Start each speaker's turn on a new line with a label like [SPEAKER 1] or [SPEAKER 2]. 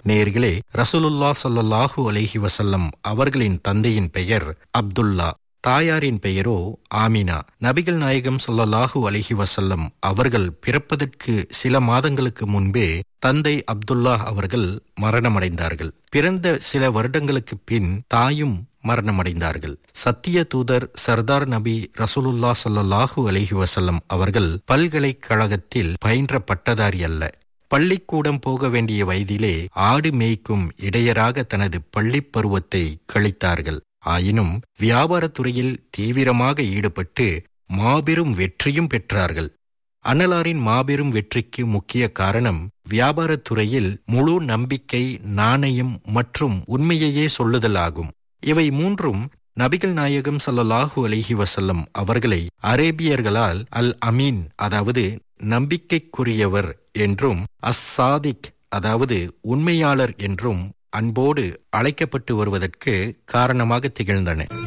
[SPEAKER 1] நேர்களே ரசூலுல்லா ஸல்லல்லாஹு அலைஹி வஸல்லம் அவர்களின் தந்தையின் பெயர் அப்துல்லா தாயாரின் பெயரோ ஆமினா நபிகள் நாயகம் ஸல்லல்லாஹு அலைஹி வஸல்லம் அவர்கள் பிறப்பதற்கு சில மாதங்களுக்கு முன்பே தந்தை அப்துல்லா அவர்கள் மரணமடைந்தார்கள் பிறந்த சில வருடங்களுக்கு பின் தாயும் மரணமடைந்தார்கள் சத்திய தூதர் சர்தார் நபி ரசூலுல்லா ஸல்லல்லாஹு அலைஹி வஸல்லம் அவர்கள் பல்கலைக்கழகத்தில் பயின்ற பட்டதாரி அல்ல பள்ளிக்கூடம் போக வேண்டிய வயதிலே ஆடு மேய்க்கும் இடையராக தனது பள்ளிப் பருவத்தை கழித்தார்கள் ஆயினும் வியாபாரத் துறையில் தீவிரமாக ஈடுபட்டு மாபெரும் வெற்றியும் பெற்றார்கள் அன்னலாரின் மாபெரும் வெற்றிக்கு முக்கிய காரணம் வியாபாரத் துறையில் முழு நம்பிக்கை நாணயம் மற்றும் உண்மையையே சொல்லுதல் ஆகும் இவை மூன்றும் நபிகள் நாயகம் ஸல்லல்லாஹு அலைஹி வஸல்லம் அவர்களை அரேபியர்களால் அல் அமீன் அதாவது நம்பிக்கைக்குரியவர் என்றும் அஸ் சாதிக் அதாவது உண்மையாளர் என்றும் அன்போடு அழைக்கப்பட்டு வருவதற்கு காரணமாக திகழ்ந்தன